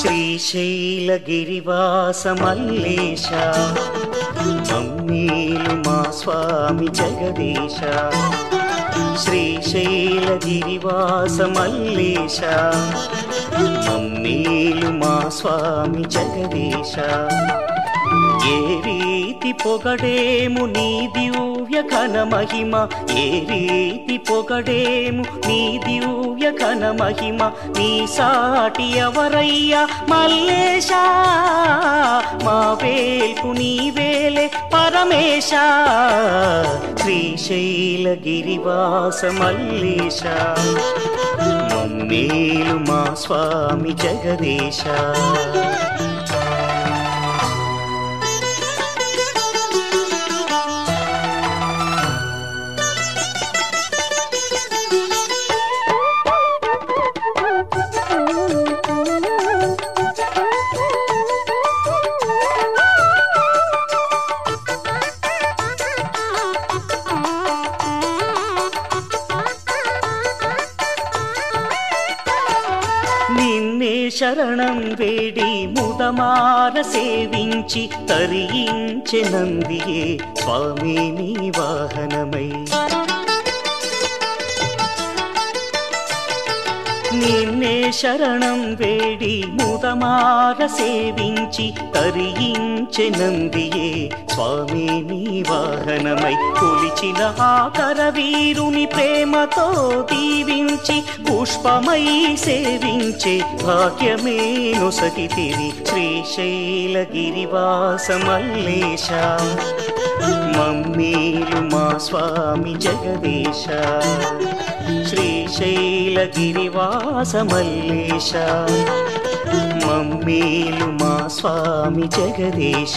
శ్రీశైలగిరివాస మల్లేశ మమ్మీలు మా స్వామి జగదీశ శ్రీశైలగిరివాస మల్లేశ మమ్మీలు మా స్వామి జగదీశ ఏ రీతి పొగడేము నీ దివ్య ఘన మహిమ ఏ రీతి పొగడేము నీ దివ్య ఘన మహిమ నీ సాటి ఎవరయ్యా మల్లేశ మా వేల్పు నీ వేలే పరమేశ శ్రీశైల గిరివాస మల్లేశ మమ్మేలు మా స్వామి జగదీశ నిన్నే శరణం వేడి ముదమార సేవించి తరించె నందియే స్వామి నీ వాహనమై నిన్నే శరణం వేడి ముదమార సేవించి తరించె నందియే స్వామి నీ వాహనమై కొలిచిన ఆకర వీరుని ప్రేమతో దీవించి పుష్పమై సేవించే భాగ్యమే నొసగితిరి శ్రీశైల గిరివాస మల్లేశ మమ్మీలు మా స్వామి జగదీశ శ్రీశైల గిరివాస మల్లేశ మమ్మీలు మా స్వామి జగదీశ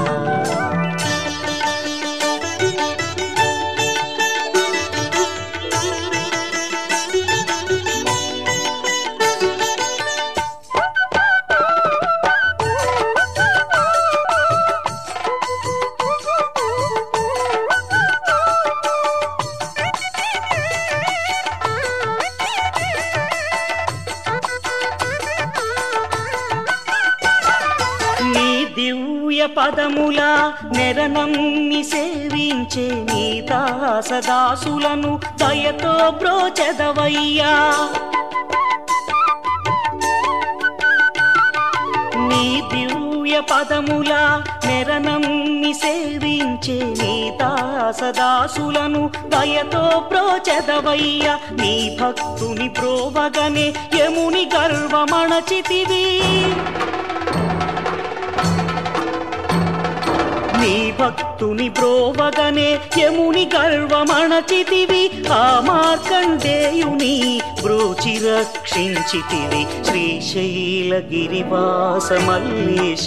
నీ దివ్య పదముల నెరనమ్మి సేవించే నీ దాసదాసులను దయతో బ్రోచెదవయ్యా నీ దివ్య పదముల నెరనమ్మి సేవించే నీ దాసదాసులను దయతో ప్రోచెదవయ్య నీ భక్తుని ప్రోవగనే యముని గర్వమణచితివి నీ భక్తుని బ్రోవగనే యముని గర్వమణచితివి ఆ మార్కండేయుని బ్రోచి రక్షించితివి శ్రీశైల గిరివాస మల్లేశ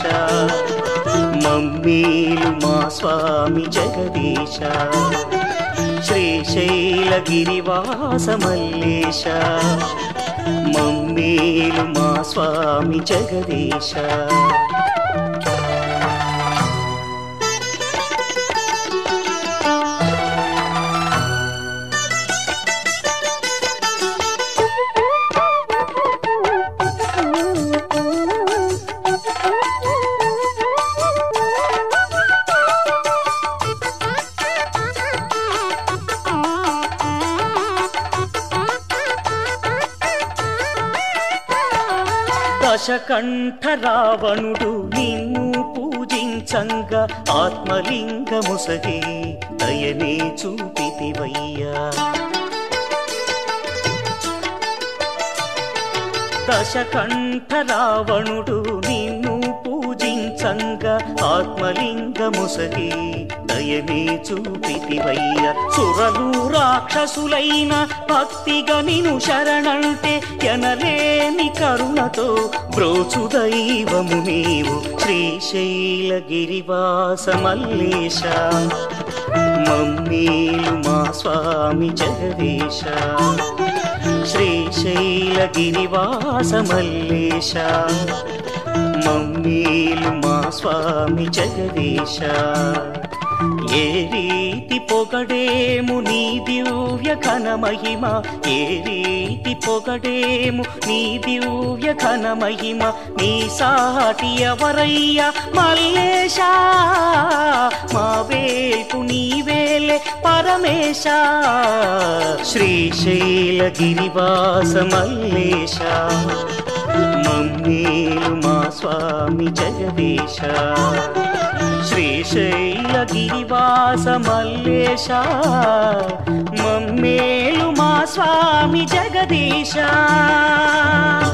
మమ్మీలు మా స్వామి జగదీశ శ్రీశైల గిరివాస మల్లేశ మమ్మీలు మా స్వామి జగదీశ దశకంఠ రావణుడు నిన్ను పూజించంగా ఆత్మలింగముసగే దయనే చూపితివయ్యా దశకంఠ రావణుడు నిన్ను పూజించంగా ఆత్మలింగముసగి దయనే చూపితివయ్య సురలు రాక్షసులైన భక్తిగా నిను శరణంటే ఎనలేని కరుణతో బ్రోచు దైవము నీవు శ్రీశైల గిరివాస మల్లేశ మమ్మీలు మా స్వామి జగదీశ శ్రీశైల గిరివాస మల్లేశ మమ్మీలు మా స్వామి జగదీశ ఏ రీతి పొగడేము నీ దివ్య ఘన మహిమ ఏ రీతి పొగడేము నీ దివ్య ఘన మహిమ నీ సాటి ఎవరయ్యా మల్లేశా మా వేల్పు నీవేలే పరమేశ శ్రీశైల గిరివాస మల్లేశ మమ్మేలు మా స్వామి జగదీశ శ్రీశైల గిరివాస మల్లేశ మమ్మేలు మా స్వామి జగదీశ